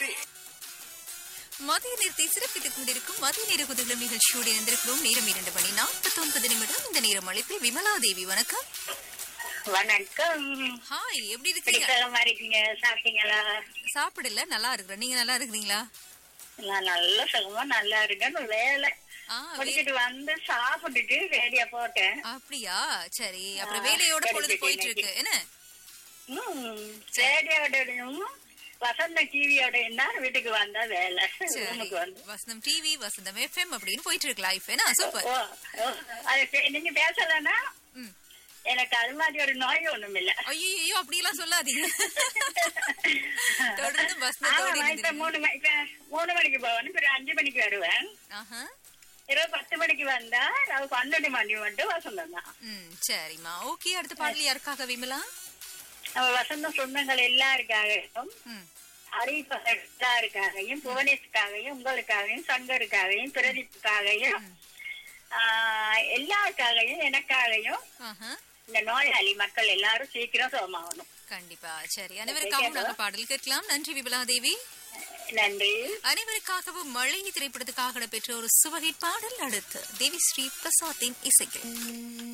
வந்தே மதிய நேரத்தை சிறப்பித்துக் கொண்டிருக்கும் மதிய நேர குதிகளும் நிகழ்ச்சியோடு இணைந்திருக்கிறோம் நேரம் இரண்டு மணி நாற்பத்தி ஒன்பது நிமிடம் இந்த நேரம் அழைப்பில் விமலா தேவி வணக்கம் வணக்கம் ஹாய் எப்படி இருக்கீங்க பிடித்தமா இருக்கீங்க சாப்பிட்டீங்களா சாப்பிடல நல்லா இருக்கிறேன் நீங்க நல்லா இருக்கிறீங்களா நான் நல்ல சுகமா நல்லா இருக்கேன் வேலை ஆ வே- முடிச்சிட்டு வந்து சாப்பிட்டுட்டு ரேடியா போட்டேன் அப்படியா சரி அப்புறம் வேலையோட பொழுது கிடைச்சிட்டு போயிட்டு இருக்கு என்ன ம், ரேடியோடையும் வசந்த டிவியோட தான் வீட்டுக்கு வந்தா வேலை சரி ரூமுக்கு வந்து வசந்தம் டிவி வசந்தம் எஃப்எம் அப்படின்னு போயிட்டு இருக்கு லைஃப் என்ன சூப்பர் ஓ ஓ, அது பே- நீங்க பேசலன்னா ம். எனக்கு அது மாதிரி ஒரு நோய் ஒண்ணும் இல்ல ஐயோ அப்படியெல்லாம் சொல்லாதீங்க தொடர்ந்து வசந்தத்தோட ஆமா, இப்ப இணைந்திருங்க. மூணு மணி இப்ப மூணு மணிக்கு போவேன் பிறகு அஞ்சு மணிக்கு வருவேன் ஆஹா இரவு பத்து மணிக்கு வந்தா நான் பன்னெண்டு மணி மட்டும் வசந்தம் தான் ம் சரிம்மா ஓகே அடுத்த பாடல் யாருக்காக விமலா நம்ம வசந்த சொந்தங்கள் எல்லாருக்காகவும் ம் அறிவிப்பவர் எல்லாருக்காகவும் புவனேஷுக்காகவும் உங்களுக்காகவும் சங்கருக்காகவும் பிரதீப்புக்காகவும் ஆஹ், எல்லாருக்காகவும் எனக்காகவும் ஆஹா இந்த நோயாளி மக்கள் எல்லாரும் சீக்கிரம் சுகமாகணும் கண்டிப்பா சரி அனைவருக்காகவும் நாங்க பாடல் கேட்கலாம் நன்றி விமலா தேவி நன்றி அனைவருக்காகவும் மழை திரைப்படத்துக்காக பெற்ற ஒரு சுவகை பாடல் அடுத்து தேவி ஸ்ரீ பிரசாத்தின் இசைக்கு